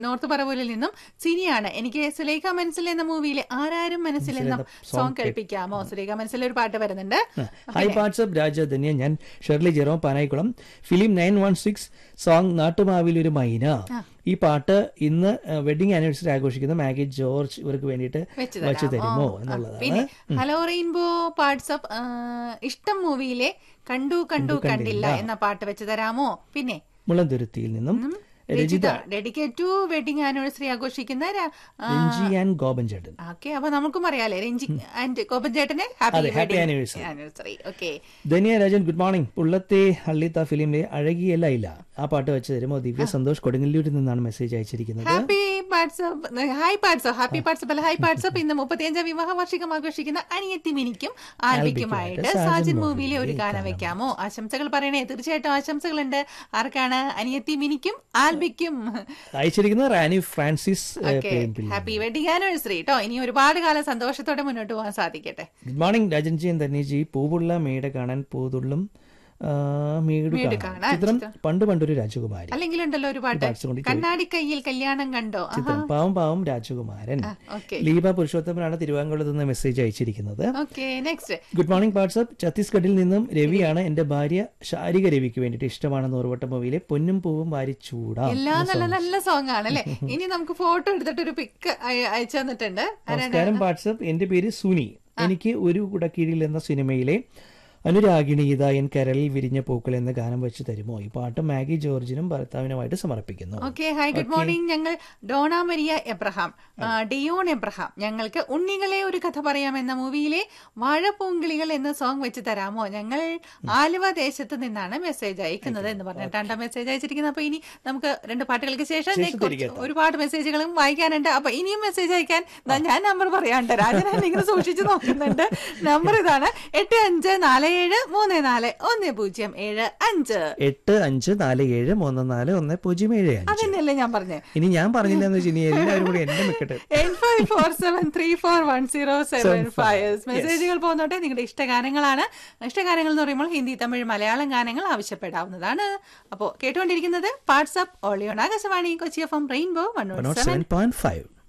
North പറവൂരിൽ നിന്നും സിനിയാണ് എനിക്ക് സുലേഖ മനസ്സിൽ എന്ന മൂവിയിലെ ആരാരും മനസ്സിൽ എന്ന സോങ് കേൾപ്പിക്കാമോ സുലേഖ മനസ്സിൽ ഒരു പാട്ട് വരുന്നുണ്ട് ഹായ് വാട്സപ്പ് രാജധന്യ ഞാൻ Shirley Jerome Panayikulam film nine one six song നാട്ടുമാവിൽ ഒരു മൈന ഈ പാട്ട് ഇന്ന് വെഡിങ് ആനിവേഴ്സറി ആഘോഷിക്കുന്ന മാഗി ജോർജ് ഇവർക്ക് വേണ്ടിയിട്ട് വെച്ച് വെച്ച് തരാമോ? തരുമോ ആ, എന്നുള്ളതാണ് പിന്നെ ഹലോ റെയിൻബോ പാർട്സ് ഓഫ് ഇഷ്ടം മൂവിയിലെ കണ്ടു കണ്ടു കണ്ടില്ല എന്ന പാട്ട് വെച്ച് തരാമോ പിന്നെ മുളന്തുരുത്തിയിൽ നിന്നും Rajitha dedicate to wedding anniversary ആഘോഷിക്കുന്ന ര- ആ, രഞ്ജി ആൻഡ് ഗോപൻ ചേട്ടൻ ഓക്കെ അപ്പൊ നമുക്കും അറിയാലേ രഞ്ജി ആൻഡ് കോപ്പൻ ചേട്ടന് അതെ, happy happy anniversary. Anniversary okay Dhanya Rajan good morning പുള്ളത്തെ ഹള്ളിത്ത ഫിലിമിലെ അഴകിയ ലൈല ആ പാട്ട് വെച്ച് തരുമോ ദിവ്യ സന്തോഷ് കൊടുങ്ങല്ലൂരിൽ നിന്നാണ് മെസ്സേജ് അയച്ചിരിക്കുന്നത് happy WhatsApp hi WhatsApp happy WhatsApp അല്ല ഹായ് പാർട്സപ്പ് ഇന്ന് മുപ്പത്തിയഞ്ചാം വിവാഹ വാർഷികം ആഘോഷിക്കുന്ന അനിയത്തി മിനിക്കും ആൽബിക്കുമായിട്ട് സാജൻ സാജൻ മൂവിയിലെ മൂവിയിലെ ഒരു ഗാനം വെക്കാമോ ആശംസകൾ പറയണേ തീർച്ചയായിട്ടും ആശംസകളുണ്ട് ആർക്കാണ് അനിയത്തി മിനിക്കും ആൽബിക്കും അയച്ചിരിക്കുന്നത് റാനി ഫ്രാൻസിസ് ഏ, ഓക്കെ പ്രേംപിള്ളി ഹാപ്പി വെഡിങ് ആനിവേഴ്സറി കേട്ടോ ഇനി ഒരുപാട് കാലം സന്തോഷത്തോടെ മുന്നോട്ട് പോകാൻ സാധിക്കട്ടെ ഗുഡ് മോർണിംഗ് രാജൻജി ധന്യജി പൂവുള്ള മേട കാണാൻ പൂതുള്ളും ആ, മേടു മേടു കാണാൻ കാണാൻ. ചിത്രം പണ്ട് പണ്ടൊരു രാജകുമാരി അല്ലെങ്കിൽ ഉണ്ടല്ലോ ഒരു പാട്ട് പാട്സ് കൊണ്ട് കണ്ണാടി കയ്യിൽ കല്യാണം കണ്ടോ ചിത്രം പാവം പാവം രാജകുമാരൻ ഓക്കെ ലീബ പുരുഷോത്തമനാണ് തിരുവാങ്കുളത്ത് നിന്ന് മെസ്സേജ് അയച്ചിരിക്കുന്നത് okay next good morning WhatsApp ഛത്തീസ്ഗഡിൽ നിന്നും രവിയാണ് എന്റെ ഭാര്യ ശാരിക രവിക്ക് വേണ്ടിയിട്ട് ഇഷ്ടമാണെന്ന് ഓർവട്ട മൂവിയിലെ പൊന്നും പൂവും വാരി ചൂടാം എല്ലാം നല്ല നല്ല സോങ് ആണ് അല്ലെ ഇനി നമുക്ക് ഫോട്ടോ എടുത്തിട്ട് ഒരു പിക്ക് അയച്ചു തന്നിട്ടുണ്ട് ആരാണ് നമസ്കാരം വാട്സ്ആപ്പ് എന്റെ പേര് സുനി എനിക്ക് ഒരു കുടക്കീഴിൽ എന്ന സിനിമയിലെ അനുരാഗിണി ഇതാ എൻ കരളിൽ വിരിഞ്ഞ പൂക്കൾ എന്ന ഗാനം വെച്ച് തരുമോ ഈ പാട്ട് മാഗി ജോർജിനും ഭർത്താവിനുമായിട്ട് സമർപ്പിക്കുന്നു ഓക്കെ ഹായ് ഗുഡ് മോർണിംഗ് ഞങ്ങൾ ഡോണ മരിയ എബ്രഹാം ആ, ഡിയോൺ എബ്രഹാം ഞങ്ങൾക്ക് ഉണ്ണികളെ ഒരു കഥ പറയാം എന്ന മൂവിയിലെ വാഴപ്പൂങ്കിളികൾ എന്ന സോങ് വെച്ച് തരാമോ ഞങ്ങൾ ആലുവ ദേശത്ത് നിന്നാണ് മെസ്സേജ് അയക്കുന്നത് എന്ന് പറഞ്ഞിട്ടാണ് മെസ്സേജ് അയച്ചിരിക്കുന്നത് അപ്പൊ ഇനി നമുക്ക് രണ്ട് പാട്ടുകൾക്ക് ശേഷം ശേഷം കുറച്ച് തിരികെ ഒരുപാട് മെസ്സേജുകളും വായിക്കാനുണ്ട് അപ്പൊ ഇനിയും മെസ്സേജ് അയക്കാൻ ദാ ഞാൻ നമ്പർ പറയാണ്ട് രാജൻ ഇങ്ങനെ സൂക്ഷിച്ചു നോക്കുന്നുണ്ട് നമ്പർ ഇതാണ് എട്ട് അഞ്ച് നാല് ഏഴ് മൂന്ന് നാല് ഒന്ന് പൂജ്യം ഏഴ് അഞ്ച് എട്ട് അഞ്ച് നാല് ഏഴ് മൂന്ന് നാല് ഒന്ന് പൂജ്യം ഏഴ് അഞ്ച് അതന്നെയല്ലേ ഞാൻ പറഞ്ഞേ ഇനി ഞാൻ പറഞ്ഞില്ല എന്ന് വെച്ച് ഇനി എല്ലാവരും കൂടി എന്നെ വെക്കട്ടെ eight five four seven three four one zero seven five മെസ്സേജുകൾ പോകുന്നോട്ടെ നിങ്ങളുടെ ഇഷ്ടഗാനങ്ങളാണ് ഇഷ്ടഗാനങ്ങൾ എന്ന് പറയുമ്പോൾ ഹിന്ദി തമിഴ് മലയാളം ഗാനങ്ങൾ ആവശ്യപ്പെടാവുന്നതാണ് അപ്പോൾ കേട്ടുകൊണ്ടിരിക്കുന്നത് വാട്സ്ആപ്പ് ഓളിയോൺ Akashvani Kochi F M rainbow one seven point five